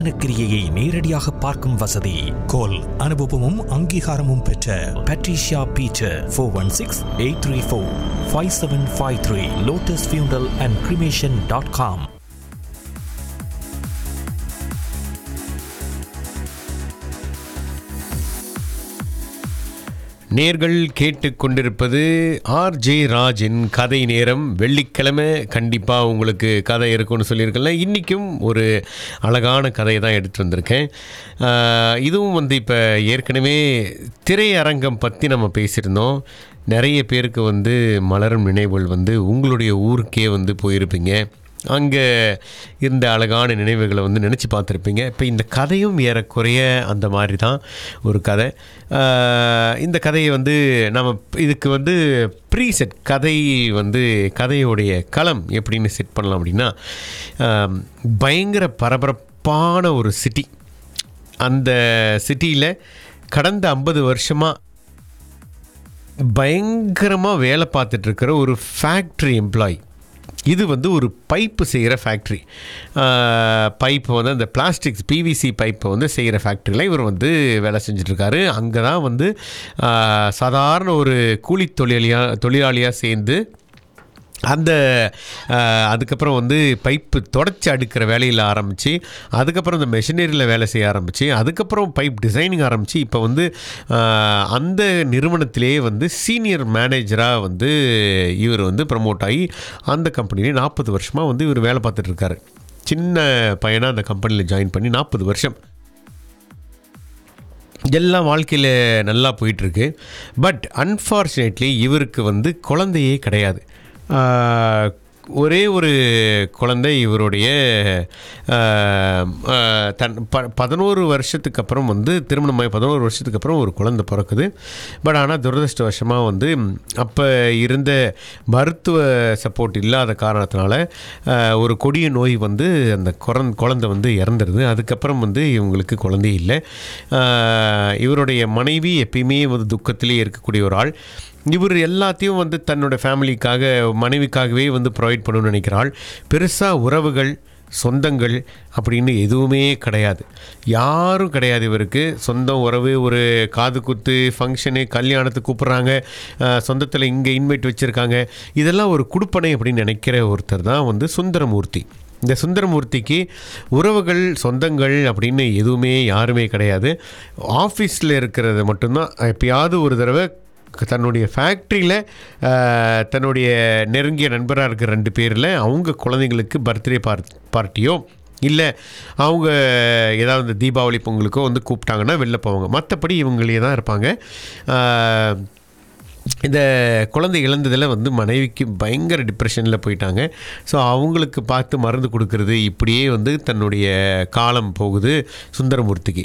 கிரியையை நேரடியாக பார்க்கும் வசதி கோல் அனுபவமும் அங்கீகாரமும் பெற்ற Patricia Peter four one six eight three four five seven five three lotus funeral and cremation dot com நேர்கள் கேட்டுக்கொண்டிருப்பது ஆர் ஜே ராஜின் கதை நேரம் வெள்ளிக்கிழமை கண்டிப்பாக உங்களுக்கு கதை இருக்கும்னு சொல்லியிருக்கல இன்றைக்கும் ஒரு அழகான கதையை தான் எடுத்துகிட்டு வந்திருக்கேன் ஆஹ் இதுவும் வந்து இப்போ ஏற்கனவே திரையரங்கம் பற்றி நம்ம பேசியிருந்தோம் நிறைய பேருக்கு வந்து மலரும் நினைவுகள் வந்து உங்களுடைய ஊருக்கே வந்து போயிருப்பீங்க அங்கே இருந்த அழகான நினைவுகளை வந்து நினச்சி பார்த்துருப்பீங்க இப்போ இந்த கதையும் ஏறக்குறைய அந்த மாதிரி தான் ஒரு கதை ஆஹ் இந்த கதையை வந்து நம்ம இதுக்கு வந்து ப்ரீசெட் கதை வந்து கதையோடைய களம் எப்படின்னு செட் பண்ணலாம் அப்படின்னா ஆம், பயங்கர பரபரப்பான ஒரு சிட்டி அந்த சிட்டியில் கடந்த ஐம்பது வருஷமாக பயங்கரமாக வேலை பார்த்துட்டு இருக்கிற ஒரு ஃபேக்ட்ரி எம்ப்ளாயி இது வந்து ஒரு பைப்பு செய்கிற ஃபேக்ட்ரி பைப்பு வந்து அந்த பிளாஸ்டிக்ஸ் பிவிசி பைப்பை வந்து செய்கிற ஃபேக்ட்ரியில் இவர் வந்து வேலை செஞ்சிட்ருக்காரு அங்கே தான் வந்து ஆஹ், சாதாரண ஒரு கூலி தொழிலாளியாக தொழிலாளியாக சேர்ந்து அந்த ஆஹ், அதுக்கப்புறம் வந்து பைப்பு தொடச்சி அடுக்கிற வேலையில் ஆரம்பித்து அதுக்கப்புறம் இந்த மெஷினரியில் வேலை செய்ய ஆரம்பித்து அதுக்கப்புறம் பைப் டிசைனிங் ஆரம்பித்து இப்போ வந்து ஆஹ், அந்த நிறுவனத்திலே வந்து சீனியர் மேனேஜராக வந்து இவர் வந்து ப்ரமோட் ஆகி அந்த கம்பெனிலே நாற்பது வருஷமாக வந்து இவர் வேலை பார்த்துட்டு இருக்காரு சின்ன பையனாக அந்த கம்பெனியில் ஜாயின் பண்ணி நாற்பது வருஷம் எல்லாம் வாழ்க்கையில் நல்லா போயிட்டுருக்கு பட் அன்ஃபார்ச்சுனேட்லி இவருக்கு வந்து குழந்தையே கிடையாது ஆஹ், ஒரே ஒரு குழந்தை இவருடைய ஆஹ், ஆஹ், தன் ப பதினோரு வருஷத்துக்கு அப்புறம் வந்து திருமணமாகி பதினோரு வருஷத்துக்கு அப்புறம் ஒரு குழந்தை பிறக்குது பட் ஆனால் துரதிருஷ்டவசமாக வந்து அப்போ இருந்த மருத்துவ சப்போர்ட் இல்லாத காரணத்தினால ஆஹ், ஒரு கொடிய நோய் வந்து அந்த குறந் குழந்தை வந்து இறந்துருது அதுக்கப்புறம் வந்து இவங்களுக்கு குழந்தை இல்லை ஆஹ், இவருடைய மனைவி எப்பயுமே வந்து துக்கத்திலே இருக்கக்கூடிய ஒரு ஆள் இவர் எல்லாத்தையும் வந்து தன்னோட ஃபேமிலிக்காக மனைவிக்காகவே வந்து ப்ரொவைட் பண்ணணும்னு நினைக்கிறாள் பெருசாக உறவுகள் சொந்தங்கள் அப்படின்னு எதுவுமே கிடையாது யாரும் கிடையாது இவருக்கு சொந்தம் உறவு ஒரு காது குத்து ஃபங்க்ஷனு கல்யாணத்துக்கு கூப்பிட்றாங்க சொந்தத்தில் இங்கே இன்வைட் வச்சுருக்காங்க இதெல்லாம் ஒரு குடுப்பனை அப்படின்னு நினைக்கிற ஒருத்தர் தான் வந்து சுந்தரமூர்த்தி இந்த சுந்தரமூர்த்திக்கு உறவுகள் சொந்தங்கள் அப்படின்னு எதுவுமே யாருமே கிடையாது ஆஃபீஸில் இருக்கிறது மட்டும்தான் எப்பயாவது ஒரு தடவை தன்னுடைய ஃபேக்ட்ரியில் தன்னுடைய நெருங்கிய நண்பராக இருக்கிற ரெண்டு பேரில் அவங்க குழந்தைங்களுக்கு பர்த்டே பார் பார்ட்டியோ இல்லை அவங்க ஏதாவது தீபாவளி பொங்கலுக்கோ வந்து கூப்பிட்டாங்கன்னா வெளில போவாங்க மற்றபடி இவங்களே தான் இருப்பாங்க ஆஹ், இந்த குழந்தை இழந்ததில் வந்து மனைவிக்கு பயங்கர டிப்ரெஷனில் போயிட்டாங்க ஸோ அவங்களுக்கு பார்த்து மருந்து கொடுக்கறது இப்படியே வந்து தன்னுடைய காலம் போகுது சுந்தரமூர்த்திக்கு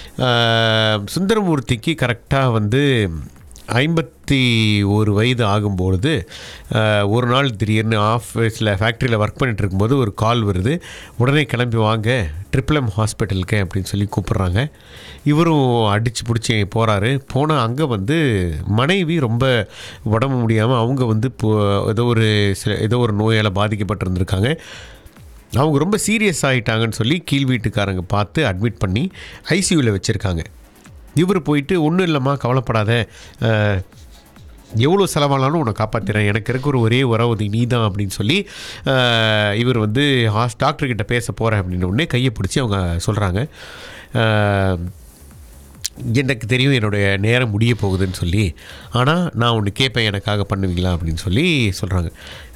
ஆஹ், சுந்தரமூர்த்திக்கு கரெக்டாக வந்து ஐம்பத்தி ஒரு வயது ஆகும்பொழுது ஆஹ், ஒரு நாள் திடீர்னு ஆஃபீஸில் ஃபேக்ட்ரியில் ஒர்க் பண்ணிட்டு இருக்கும்போது ஒரு கால் வருது உடனே கிளம்பி வாங்க ட்ரிபிள் எம் ஹாஸ்பிட்டலுக்கு அப்படின்னு சொல்லி கூப்பிட்றாங்க இவரும் அடித்து பிடிச்சி போகிறாரு போனால் அங்கே வந்து மனைவி ரொம்ப உடம்பு முடியாமல் அவங்க வந்து இப்போ ஏதோ ஒரு சில ஏதோ ஒரு நோயால் பாதிக்கப்பட்டிருந்திருக்காங்க அவங்க ரொம்ப சீரியஸ் ஆகிட்டாங்கன்னு சொல்லி கீழ் வீட்டுக்காரங்க பார்த்து அட்மிட் பண்ணி ஐசியூவில் வச்சுருக்காங்க இவர் போயிட்டு ஒன்றும் இல்லைம்மா கவலைப்படாத அஹ், எவ்வளோ செலவானாலும் உன்னை காப்பாற்றுறேன் எனக்கு இருக்கிற ஒரு ஒரே உறவு நீ தான் அப்படின்னு சொல்லி அஹ், இவர் வந்து ஹாஸ் டாக்டர்கிட்ட பேச போகிறேன் அப்படின்னு உடனே கையை பிடிச்சி அவங்க சொல்கிறாங்க எனக்கு தெரியும் என்னுடைய நேரம் முடிய போகுதுன்னு சொல்லி ஆனால் நான் ஒன்று கேட்பேன் எனக்காக பண்ணுவீங்களா அப்படின்னு சொல்லி சொல்கிறாங்க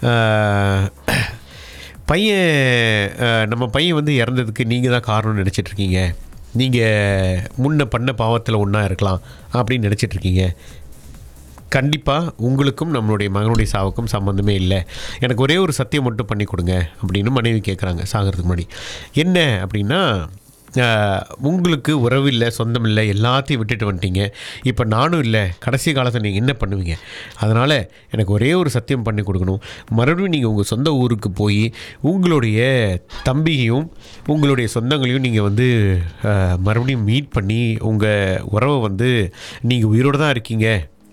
பையன் அஹ், நம்ம பையன் வந்து இறந்ததுக்கு நீங்கள் தான் காரணம்னு நினச்சிட்டு இருக்கீங்க நீங்கள் முன்ன பண்ண பாவத்தில் ஒன்றா இருக்கலாம் அப்படின்னு நினச்சிட்டு இருக்கீங்க கண்டிப்பாக உங்களுக்கும் நம்மளுடைய மகனுடைய சாவுக்கும் சம்மந்தமே இல்லை எனக்கு ஒரே ஒரு சத்தியம் மட்டும் பண்ணி கொடுங்க அப்படின்னு மனைவி கேட்குறாங்க சாகிறதுக்கு முன்னாடி என்ன அப்படின்னா ஆஹ், உங்களுக்கு உறவு இல்லை சொந்தம் இல்லை எல்லாத்தையும் விட்டுட்டு வந்துட்டீங்க இப்போ நானும் இல்லை கடைசி காலத்தில் நீங்கள் என்ன பண்ணுவீங்க அதனால் எனக்கு ஒரே ஒரு சத்தியம் பண்ணி கொடுக்கணும் மறுபடியும் நீங்கள் உங்கள் சொந்த ஊருக்கு போய் உங்களுடைய தம்பியையும் உங்களுடைய சொந்தங்களையும் நீங்கள் வந்து ஆஹ், மறுபடியும் மீட் பண்ணி உங்கள் உறவை வந்து நீங்கள் உயிரோடு தான் இருக்கீங்க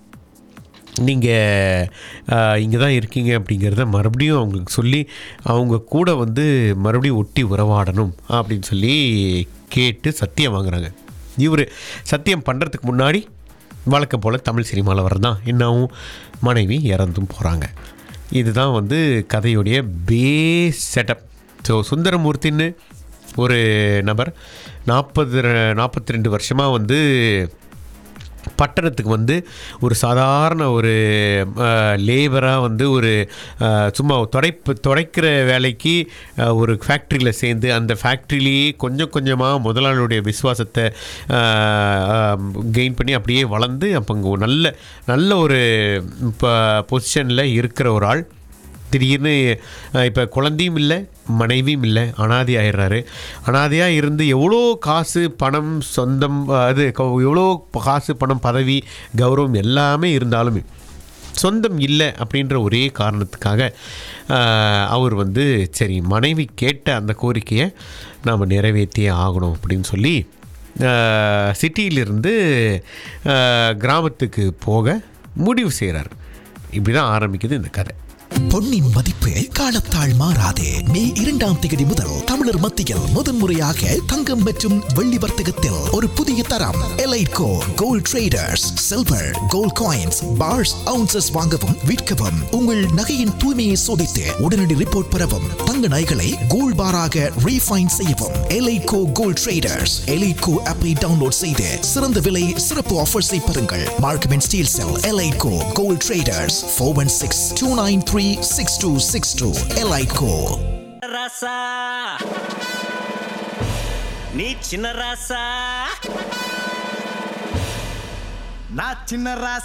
நீங்கள் இங்கே தான் இருக்கீங்க அப்படிங்கிறத மறுபடியும் அவங்களுக்கு சொல்லி அவங்க கூட வந்து மறுபடியும் ஒட்டி உறவாடணும் அப்படின்னு சொல்லி கேட்டு சத்தியம் வாங்குறாங்க இவர் சத்தியம் பண்ணுறதுக்கு முன்னாடி வழக்கம் போல் தமிழ் சினிமாவில் வரதான் என்னாவும் மனைவி இறந்தும் போகிறாங்க இதுதான் வந்து கதையுடைய பேஸ் செட்டப் ஸோ சுந்தரமூர்த்தின்னு ஒரு நபர் நாற்பது நாற்பத்தி ரெண்டு வருஷமாக வந்து பட்டணத்துக்கு வந்து ஒரு சாதாரண ஒரு லேபராக வந்து ஒரு அஹ், சும்மா துடைப்பு துடைக்கிற வேலைக்கு அஹ், ஒரு ஃபேக்ட்ரியில் சேர்ந்து அந்த ஃபேக்ட்ரிலேயே கொஞ்சம் கொஞ்சமாக முதலாளியுடைய விசுவாசத்தை கெயின் பண்ணி அப்படியே வளர்ந்து அப்போ அங்கே ஒரு நல்ல நல்ல ஒரு பொசிஷனில் இருக்கிற ஒரு ஆள் திடீர்னு இப்போ குழந்தையும் இல்லை மனைவியும் இல்லை அனாதை ஆயிடுறாரு அனாதையாக இருந்து எவ்வளோ காசு பணம் சொந்தம் அஹ், அது க- எவ்வளோ காசு பணம் பதவி கௌரவம் எல்லாமே இருந்தாலுமே சொந்தம் இல்லை அப்படின்ற ஒரே காரணத்துக்காக அஹ், அவர் வந்து சரி மனைவி கேட்ட அந்த கோரிக்கையை நாம் நிறைவேற்றியே ஆகணும் அப்படின்னு சொல்லி அஹ், சிட்டியிலிருந்து அஹ், கிராமத்துக்கு போக முடிவு செய்கிறார் இப்படி தான் ஆரம்பிக்குது இந்த கதை பொன்னின் மதிப்பு காலத்தால் மாறாதே மே இரண்டாம் தேதி முதல் தமிழர் மத்தியில் முதன்முறையாக தங்கம் மற்றும் வெள்ளி வர்த்தகத்தில் ஒரு புதிய தரம் Elitco gold traders silver gold coins bars ounces வாங்கவும் விற்கவும் உங்கள் நகையின் தூய்மையை சோதித்து உடனடி ரிப்போர்ட் பெறவும் தங்க நகைகளை கோல்ட் பாராக ரீஃபைன் செய்யவும் எலைட்கோ கோல்ட் ட்ரேடர்ஸ் எலைட்கோ ஆப்பை டவுன்லோட் செய்து சிறந்த விலை சிறப்பு ஆஃபர்ஸை பெறுங்கள் மார்க்கம் அண்ட் ஸ்டீல் செல் Elitco gold traders four one six two nine three six two six two Elitco ராசா நீ சின்ன ராசா நான் சின்ன ராசா